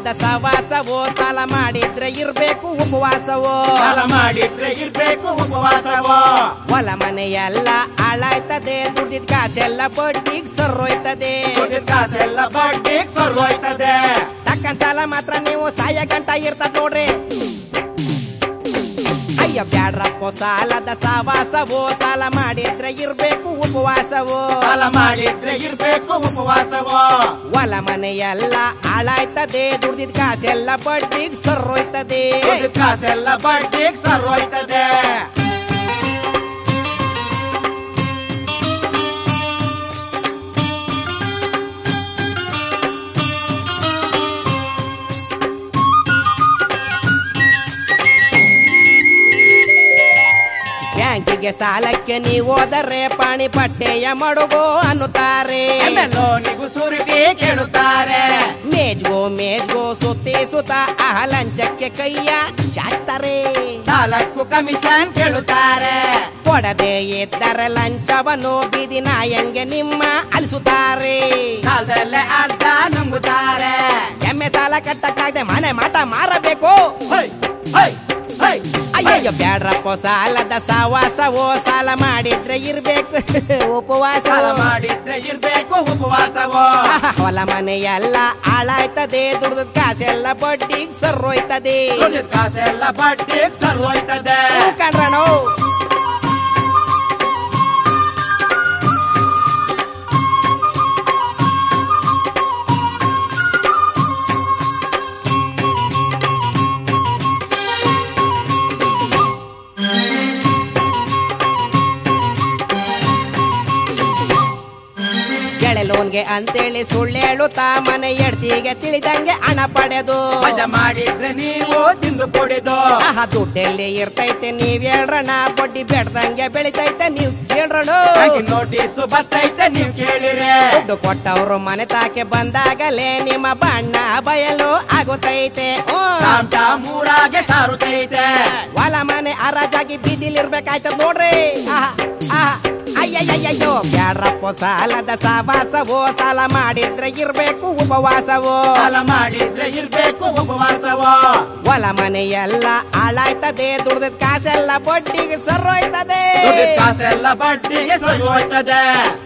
ಸಾಲದ ಸವಾಸವೋ ಸಾಲ ಮಾಡಿದ್ರೆ ಇರ್ಬೇಕು ಉಪವಾಸವೋ ಸಾಲ ಮಾಡಿದ್ರೆ ಇರ್ಬೇಕು ಉಪವಾಸವೋ ಹೊಲ ಮನೆಯೆಲ್ಲ ಹಾಳಾಯ್ತದೆ ದುಡ್ಡಿದ ಕಾಸೆಲ್ಲ ಬಡ್ಡಿಗ್ ಸರ್ರೋಯ್ತದೆ ದುಡ್ಡಿನ ಕಾಸೆಲ್ಲ ಬಡ್ಡಿ ಸರ್ವೋಯ್ತದೆ ತಕ್ಕಂತ ಸಾಲ ಮಾತ್ರ ನೀವು ಸಾಯ ಗಂಟ ಇರ್ತದ ನೋಡ್ರಿ ಅಯ್ಯ ಬ್ಯಾಡ್ರಪ್ಪೋ ಸಾಲದ ಸವಾಸವೋ ಸಾಲ ಮಾಡಿದ್ರೆ ಇರ್ಬೇಕು ಉಪವಾಸವೋ ಸಾಲ ಮಾಡಿದ್ರೆ ಇರ್ಬೇಕು ಉಪವಾಸವೋ ಹೊಲ ಮನೆಯೆಲ್ಲ ಹಾಳಾಯ್ತದೆ ದುಡ್ದಿದ ಕಾಸೆಲ್ಲ ಬಡ್ಡಿಗ್ ಸರ್ರೋಯ್ತದೆ ದುಡ್ಡಿನ ಕಾಸೆಲ್ಲ ಬಡ್ಡಿ ಸರ್ವೋಯ್ತದೆ ಬ್ಯಾಂಕಿಗೆ ಸಾಲಕ್ಕೆ ನೀವು ಹೋದರೆ ಪಾಣಿ ಪಟ್ಟೆಯ ಮಡುಗೋ ಅನ್ನುತ್ತಾರೆ ಲೋನಿಗೂ ಸುರುಗಿ ಕೇಳುತ್ತಾರೆ ಮೇಜ್ಗೋ ಮೇಜ್ಗೋ ಸುತ್ತಿ ಸುತ್ತ ಆಹ ಲಂಚಕ್ಕೆ ಕೈಯ ಚಾಚ್ತಾರೆ ಸಾಲಕ್ಕೂ ಕಮಿಷನ್ ಕೇಳುತ್ತಾರೆ ಕೊಡದೆ ಇದ್ದರೆ ಲಂಚವನ್ನು ಬೀದಿ ನಾಯಂಗೆ ನಿಮ್ಮ ಅಲಿಸುತ್ತಾರೆ ಸಾಲದಲ್ಲೇ ಅರ್ಧ ನುಂಗುತ್ತಾರೆ ಎಮ್ಮೆ ಸಾಲ ಕಟ್ಟಕ್ಕಾಗದೆ ಮನೆ ಮಾಟ ಮಾರಬೇಕು ಹೈ, ಹೈ, ಹೈ, ಅಯ್ಯಯ್ಯೋ ಬ್ಯಾಡ್ರಪ್ಪ ಸಾಲದ ಸವಾಸವೋ ಸಾಲ ಮಾಡಿದ್ರೆ ಇರ್ಬೇಕು ಉಪವಾಸ ಸಾಲ ಮಾಡಿದ್ರೆ ಇರ್ಬೇಕು ಉಪವಾಸವೋ ಹೊಲ ಮನೆಯೆಲ್ಲ ಹಾಳಾಯ್ತದೆ ದುಡ್ದ ಕಾಸೆಲ್ಲ ಬಡ್ಡಿಗ್ ಸರ್ರೋಯ್ತದೆ ದುಡ್ಡಿನ ಕಾಸೆಲ್ಲ ಬಡ್ಡಿ ಸರ್ವೋಯ್ತದೆ ಕಂಡ್ರಣೋ ಗೆಳೆಲೋನ್ಗೆ ಅಂತೇಳಿ ಸುಳ್ಳು ಹೇಳುತ್ತಾ ಮನೆ ಎಡ್ತಿಗೆ ತಿಳಿದಂಗೆ ಹಣ ಪಡೆದು ಮಜಾ ಮಾಡಿದ್ರೆ ನೀವು ತಿಂದು ಕುಡಿದು ಆಹ ದುಡ್ಡೆಲ್ಲಿ ಇರ್ತೈತೆ ನೀವ್ ಹೇಳ್ರಣ ಬಡ್ಡಿ ಬೆಡ್ದಂಗೆ ಬೆಳಿತೈತೆ ನೀವ್ ಕೇಳ್ರಣ ಹಾಗೆ ನೋಟಿಸ್ ಬರ್ತೈತೆ ನೀವು ಕೇಳಿರೆ ದುಡ್ಡು ಕೊಟ್ಟವ್ರು ಮನೆ ತಾಕೆ ಬಂದಾಗಲೇ ನಿಮ್ಮ ಬಣ್ಣ ಬಯಲು ಆಗುತ್ತೈತೆ ಹ್ಞೂ. ಟಾಮ್ಟ ಮೂರಾಗೆ ಸಾರುತ್ತೈತೆ ಹೊಲ ಮನೆ ಹರಾಜಾಗಿ ಬೀದಿಲಿರ್ಬೇಕಾಯ್ತದ ನೋಡ್ರಿ ಆಹ, ಆಹ, ಅಯ್ಯಯ್ಯಯ್ಯೋ ಬ್ಯಾಡ್ರಪ್ಪ ಸಾಲದ ಸವಾಸವೋ ಸಾಲ ಮಾಡಿದ್ರೆ ಇರ್ಬೇಕು ಉಪವಾಸವೋ ಸಾಲ ಮಾಡಿದ್ರೆ ಇರ್ಬೇಕು ಉಪವಾಸವೋ ಹೊಲ ಮನೆಯೆಲ್ಲ ಹಾಳಾಯ್ತದೆ ದುಡ್ದ ಕಾಸೆಲ್ಲ ಬಡ್ಡಿಗೆ ಸರ್ರೋಯ್ತದೆ ದುಡ್ಡಿನ ಕಾಸೆಲ್ಲ ಬಡ್ಡಿಗೆ ಸರ್ವೋಯ್ತದೆ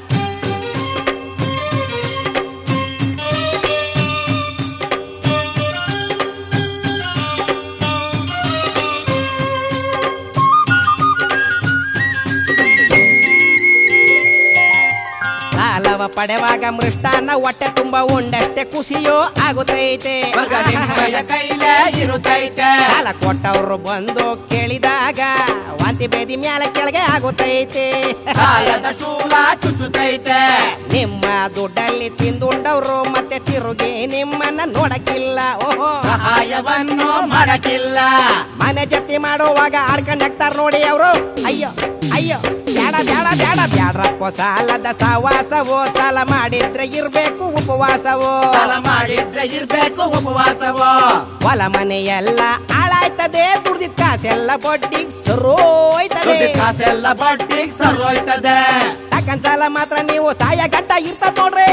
ಸಾಲವ ಪಡೆವಾಗ ಮೃಷ್ಟಾನ್ನ ಹೊಟ್ಟೆ ತುಂಬ ಉಂಡಷ್ಟೇ ಖುಷಿಯೋ ಆಗುತ್ತೈತೆ ವರ್ಗ ನಿಮ್ಮಯ ಕೈಲೇ ಇರುತ್ತೈತೆ ಸಾಲ ಕೊಟ್ಟವ್ರು ಬಂದು ಕೇಳಿದಾಗ ವಾಂತಿ ಬೇದಿ ಮ್ಯಾಲ ಕೆಳಗೆ ಆಗುತ್ತೈತೆ ಸಾಲದ ಶೂಲ ಚುಚ್ಚುತ್ತೈತೆ ನಿಮ್ಮ ದುಡ್ಡಲ್ಲಿ ತಿಂದುಂಡವ್ರು ಮತ್ತೆ ತಿರುಗಿ ನಿಮ್ಮನ್ನ ನೋಡಕ್ಕಿಲ್ಲ ಓಹೋ ಸಹಾಯವನ್ನು ಮಾಡಕ್ಕಿಲ್ಲ ಮನೆ ಜಪ್ತಿ ಮಾಡುವಾಗ ಆಡ್ಕೊಂಡ್ ಹಾಕ್ತಾರ ನೋಡಿ ಅವರು ಅಯ್ಯೋ ಅಯ್ಯೋ ಬ್ಯಾಡ ಬ್ಯಾಡ ಬ್ಯಾಡ ಬ್ಯಾಡ್ರಪ್ಪ ಸಾಲದ ಸವಾಸವೋ ಸಾಲ ಮಾಡಿದ್ರೆ ಇರ್ಬೇಕು ಉಪವಾಸವೋ ಸಾಲ ಮಾಡಿದ್ರೆ ಇರ್ಬೇಕು ಉಪವಾಸವೋ ಹೊಲ ಮನೆಯೆಲ್ಲ ಹಾಳಾಯ್ತದೆ ದುಡ್ದಿದ್ ಕಾಸೆಲ್ಲ ಬಡ್ಡಿಗ್ ಸರೋಯ್ತದೆ ದುಡ್ಡಿನ ಕಾಸೆಲ್ಲ ಬಡ್ಡಿಗೆ ಸರ್ವೋಯ್ತದೆ ತಕ್ಕಂತ ಸಾಲ ಮಾತ್ರ ನೀವು ಸಾಯ ಗಂಟ ಇರ್ತದ ನೋಡ್ರಿ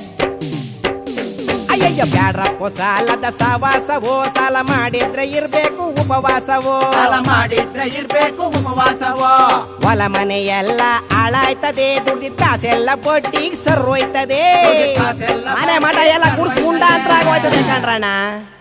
ಅಯ್ಯಯ್ಯ ಬ್ಯಾಡ್ರಪ್ಪ ಸಾಲದ ಸವಾಸವೋ ಸಾಲ ಮಾಡಿದ್ರೆ ಇರ್ಬೇಕು ಉಪವಾಸವೋ ಸಾಲ ಮಾಡಿದ್ರೆ ಇರ್ಬೇಕು ಉಪವಾಸವೋ ಹೊಲ ಮನೆಯೆಲ್ಲ ಹಾಳಾಯ್ತದೆ ದುಡ್ದಿದ್ ಕಾಸೆಲ್ಲ ಬಡ್ಡಿಗ್ ಸರ್ರೋಯ್ತದೆ ದುಡ್ಡಿದ್ ಕಾಸೆಲ್ಲ ಮನೆ ಮಠ ಎಲ್ಲ ಕುಡ್ಸ್ಕೊಂಡ ಅಂತ ಆಗೋಯ್ತದೆ ಕಣ್ರಣ್ಣ